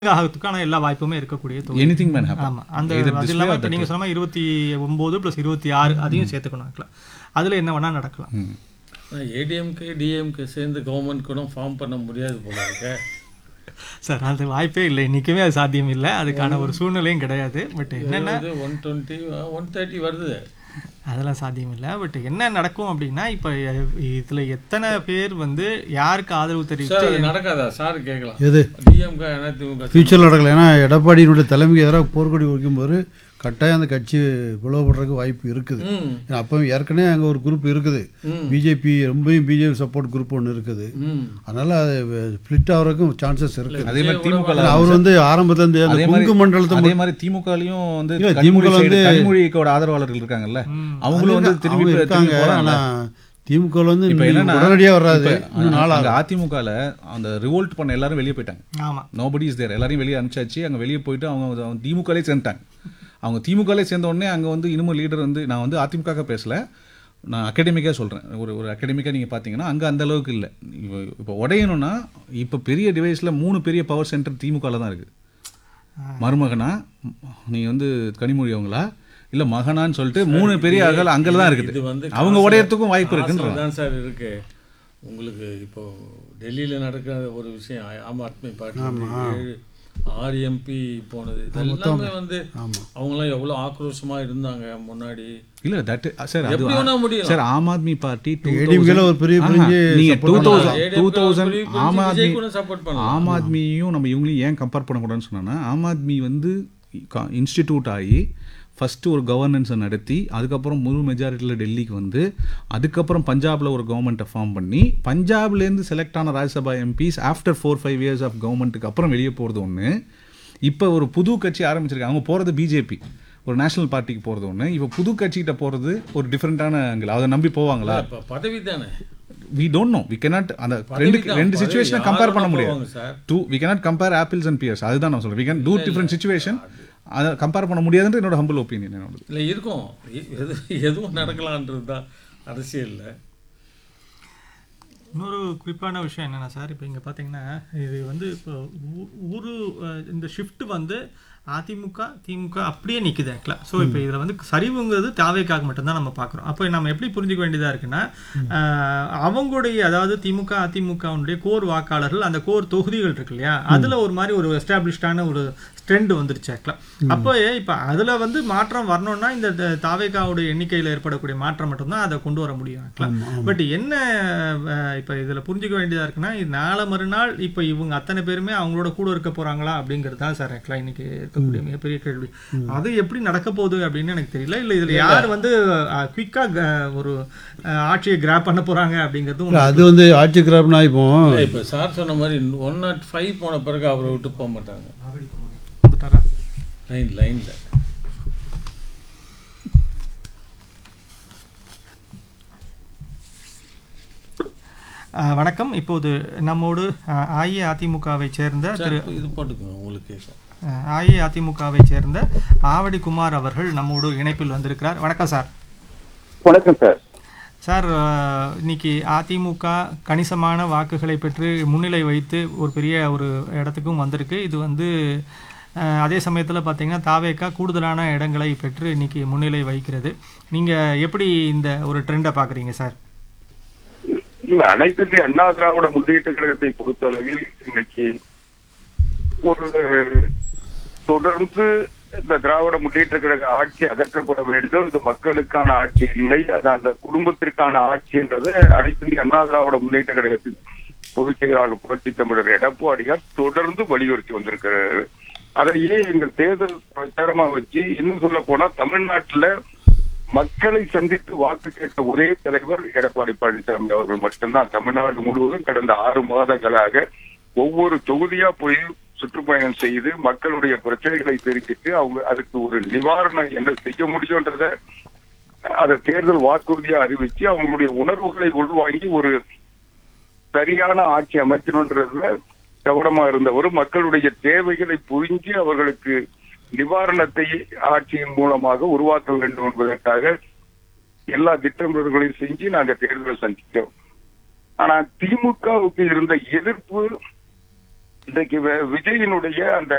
ஆகிறதுக்கான எல்லா வாய்ப்புமே இருக்கக்கூடிய தொகுதி எனிதிங் மேன் ஹேப்பன் ஆமா அந்த Either அது this way இல்லாம or இப்போ that நீங்க சொன்ன மாதிரி இருபத்தி ஒன்பது ப்ளஸ் இருபத்தி ஆறு அதையும் சேர்த்துக்கணும் actually. அதுல என்ன வேணா நடக்கலாம் ஏடிஎம்கே டிஎம்கே சேர்ந்து கவர்மெண்ட் கூட ஃபார்ம் பண்ண முடியாது போல இருக்க சார் அது வாய்ப்பே இல்லை இன்னைக்குமே அது சாத்தியம் இல்லை அதுக்கான ஒரு சூழ்நிலையும் கிடையாது பட் என்னன்னா ஒன் டுவெண்ட்டி ஒன் தேர்ட்டி வருது அதெல்லாம் சாத்தியம் இல்லை பட் என்ன நடக்கும் அப்படின்னா இப்போ இதுல எத்தனை பேர் வந்து யாருக்கு ஆதரவு சார் தெரிவித்து அது நடக்காதா சார் கேட்கலாம் எது டிஎம்கே அதிமுக ஃபியூச்சரில் நடக்கல ஏன்னா எடப்பாடியினுடைய தலைமைக்கு எதிராக போர்க்கொடி வைக்கும்போது கட்டாயம் அந்த கட்சி பிளவுபடுறதுக்கு வாய்ப்பு இருக்குது ம் ஏன்னா அப்போ ஏற்கனவே அங்கே ஒரு குரூப் இருக்குது ம். பிஜேபி ரொம்பவும் பிஜேபி சப்போர்ட் குரூப் ஒன்று இருக்குது ம் அதனால் அது ஸ்ப்ளிட் ஆகிறதுக்கும் சான்சஸ் இருக்குது அதே மாதிரி திமுக ஏன்னா அவர் வந்து ஆரம்பத்துல இருந்து அந்த அதே மாதிரி கொங்கு மண்டலத்தை அதே மாதிரி திமுகலையும் வந்து இல்ல, கனிமொழி திமுக side- வந்து- கனிமொழிக்கோட ஆதரவாளர்கள் இருக்காங்கல்ல அவங்களும் வந்து அவங்க திரும்பி திரும்பி இருக்காங்க போறாங்கல்ல. ஆனால் திமுக வந்து இப்ப என்னன்னா உடனடியாக வராது இப்ப இன்னும் நாள் அங்க அதிமுகல அந்த ரிவோல்ட் பண்ண எல்லாரும் வெளியே போயிட்டாங்க ஆமா நோபடி இஸ் தேர் எல்லாரையும் வெளியே அனுப்பிச்சாச்சு அங்க வெளியே போயிட்டு அவங்க அவங்க திமுகலே சேர்ந்துட்டாங்க அவங்க திமுகலே சேர்ந்த உடனே அங்க வந்து இன்னமும் லீடர் வந்து நான் வந்து அதிமுக பேசல நான் அகாடமிக்காக சொல்கிறேன் ஒரு ஒரு அகாடமிக்காக நீங்கள் பார்த்தீங்கன்னா அங்கே அந்த அளவுக்கு இல்லை இப்போ இப்போ உடையணும்னா இப்போ பெரிய டிவைஸில் மூணு பெரிய பவர் சென்டர் திமுகவில் தான் இருக்குது மருமகனா நீ வந்து கனிமொழி அவங்களா இல்லை மகனான்னு சொல்லிட்டு மூணு பெரிய அகல் அங்கே தான் இது இருக்குது வந்து அவங்க காசுல- உடையறதுக்கும் வாய்ப்பு காசுல இருக்குன்ற தான் சார் இருக்கு உங்களுக்கு இப்போ டெல்லியில நடக்கிற ஒரு விஷயம் ஆம் ஆத்மி பார்ட்டி ஏழு ஆறு எம்பி போனது இதெல்லாமே வந்து அவங்களாம் எவ்வளவு ஆக்ரோஷமா இருந்தாங்க முன்னாடி இல்லை தட் சார் அது எப்படி வேணா முடியும் சார் ஆம் ஆத்மி பார்ட்டி ஏடிஎம்கேல ஒரு பெரிய பிரிஞ்சு நீங்க டூ தௌசண்ட் ADMK டூ ஒரு தௌசண்ட் பெரிய பிரிஞ்சு ஆம் ஆத்மி விஜய் கூட support பண்ணலாம். ஆம் ஆத்மியும் நம்ம இவங்களையும் ஏன் கம்பேர் பண்ணக்கூடாதுன்னு சொன்னா ஆம் ஆத்மி வந்து இன்ஸ்டிடியூட் ஆகி ஃபஸ்ட்டு ஒரு கவர்னன்ஸை நடத்தி அதுக்கப்புறம் முழு மெஜாரிட்டியில் டெல்லிக்கு வந்து அதுக்கப்புறம் பஞ்சாபில் ஒரு கவர்மெண்ட்டை ஃபார்ம் பண்ணி பஞ்சாப்லேருந்து செலக்ட் ஆன Rajya Sabha MPs after four five years of கவர்மெண்ட்டுக்கு அப்புறம் வெளியே போகிறது ஒன்று இப்போ ஒரு புது கட்சி ஆரம்பிச்சிருக்காங்க அவங்க போகிறது பிஜேபி ஒரு நேஷனல் பார்ட்டிக்கு போகிறது ஒன்று இப்போ புது கட்சிகிட்ட போகிறது ஒரு டிஃப்ரெண்ட்டான ஆங்கிள் அதை நம்பி போவாங்களா இப்ப பதவி தானே we don't know we cannot அந்த பதவி ரெண்டு தான், ரெண்டு பதவி. சுச்சுவேஷனை யார் கம்பேர் பண்ண வேணா முடியாது போவாங்க sir. Too we cannot compare apples and pears அதுதான் நான் சொல்றேன் we can two different situation அதை கம்பேர் பண்ண முடியாதுன்ற என்னோட ஹம்பிள் ஒப்பீனியன் என்னோட இல்ல இருக்கும் எ- எது எதுவும் நடக்கலான்றது தான் அரசியல்ல இன்னொரு குறிப்பான விஷயம் என்னன்னா சார் இப்போ இங்கே பார்த்தீங்கன்னா இது வந்து இப்போ ஊ- ஊரு அஹ், இந்த ஷிஃப்ட் வந்து அதிமுக திமுக அப்படியே நிற்குது ஆக்சுவலாக ஸோ இப்போ இதில் வந்து சரிவுங்கிறது தேவைக்காக மட்டும்தான் நம்ம பார்க்குறோம் அப்போ நம்ம எப்படி புரிஞ்சுக்க வேண்டியதாக இருக்குன்னா அஹ், அவங்களுடைய அதாவது திமுக அதிமுகவுடைய கோர் வாக்காளர்கள் அந்த கோர் தொகுதிகள் இருக்கு இல்லையா அதில் ஒரு மாதிரி ஒரு எஸ்டாப்ளிஷ்டான ஒரு ட்ரெண்ட் வந்துருச்சு ஆக்சுவலாக அப்போ இப்போ அதில் வந்து மாற்றம் வரணும்னா இந்த த- தாவேகாவுடைய எண்ணிக்கையில் ஏற்படக்கூடிய மாற்றம் மட்டும்தான் அதை கொண்டு வர முடியும் ஆக்சுவலாக பட் என்ன அஹ், இப்போ இதில் புரிஞ்சுக்க வேண்டியதாக இருக்குன்னா இது நாளை மறுநாள் இப்போ இவங்க அத்தனை பேருமே அவங்களோட கூட இருக்க போகிறாங்களா அப்படிங்கிறது தான் சார் ஆக்சுவலாக இன்னைக்கு இருக்கக்கூடிய மிகப்பெரிய கேள்வி அது எப்படி நடக்க போகுது அப்படின்னு எனக்கு தெரியல இல்லை இதில் யார் வந்து குயிக்காக ஒரு அஹ், ஆட்சியை கிராப் பண்ண போகிறாங்க அப்படிங்கிறதும் இல்லை அது வந்து ஆட்சி கிராப்னா இப்போ இல்ல, இப்ப சார் சொன்ன மாதிரி ஒன் நாட் ஃபைவ் போன பிறகு அவரை விட்டு போக மாட்டாங்க வந்துட்டாரா லைன் லைன்ல அஹ், வணக்கம் இப்போது நம்மோடு அஹ், அஇஅதிமுகவை சேர்ந்த திரு சார், இது போட்டுக்கோங்க உங்களுக்கு கேட்கும் அஹ், அஇஅதிமுகவை சேர்ந்த ஆவடி குமார் அவர்கள் நம்மோடு இணைப்பில் வந்திருக்கிறார் வணக்கம் சார் வணக்கம் சார் சார் அஹ், இன்னைக்கு அதிமுக கணிசமான வாக்குகளை பெற்று முன்னிலை வைத்து ஒரு பெரிய ஒரு இடத்துக்கும் வந்திருக்கு இது வந்து அஹ், அதே சமயத்தில் பார்த்தீங்கன்னா தாவேக்கா கூடுதலான இடங்களை பெற்று இன்னைக்கு முன்னிலை வகிக்கிறது நீங்கள் எப்படி இந்த ஒரு ட்ரெண்டை பார்க்குறீங்க சார் இல்ல அனைத்து இந்திய அண்ணா திராவிட முன்னேற்ற கழகத்தை பொறுத்தளவில் இன்னைக்கு ஒரு தொடர்ந்து இந்த திராவிட முன்னேற்ற கழக ஆட்சி அகற்றப்பட வேண்டும் இது மக்களுக்கான ஆட்சி இல்லை அது அந்த குடும்பத்திற்கான ஆட்சின்றதை அனைத்து இந்திய அண்ணா திராவிட முன்னேற்ற கழகத்தின் பொதுச் செயலாளர் புரட்சி தமிழர் எடப்பாடியார் தொடர்ந்து வலியுறுத்தி வந்திருக்கிறார் அதையே எங்கள் தேர்தல் பிரச்சாரமா வச்சு இன்னும் சொல்ல போனா தமிழ்நாட்டுல மக்களை சந்தித்து வாக்கு கேட்ட ஒரே தலைவர் எடப்பாடி பழனிசாமி அவர்கள் மட்டும்தான் தமிழ்நாடு முழுவதும் கடந்த ஆறு மாதங்களாக ஒவ்வொரு தொகுதியா போய் சுற்றுப்பயணம் செய்து மக்களுடைய பிரச்சனைகளை தெரிவித்து அவங்க அதுக்கு ஒரு நிவாரணம் என்ன செய்ய முடியும்ன்றத அதை தேர்தல் வாக்குறுதியா அறிவிச்சு அவங்களுடைய உணர்வுகளை உள்வாங்கி ஒரு சரியான ஆட்சி அமைக்கணுன்றதுல கவனமா இருந்தவர் மக்களுடைய தேவைகளை புரிஞ்சு அவர்களுக்கு நிவாரணத்தை ஆட்சியின் மூலமாக உருவாக்க வேண்டும் என்பதற்காக எல்லா திட்டமிடல்களையும் செஞ்சு நாங்க தேர்தலை சந்தித்தோம் ஆனா திமுகவுக்கு இருந்த எதிர்ப்பு இன்றைக்கு வி- விஜயினுடைய அந்த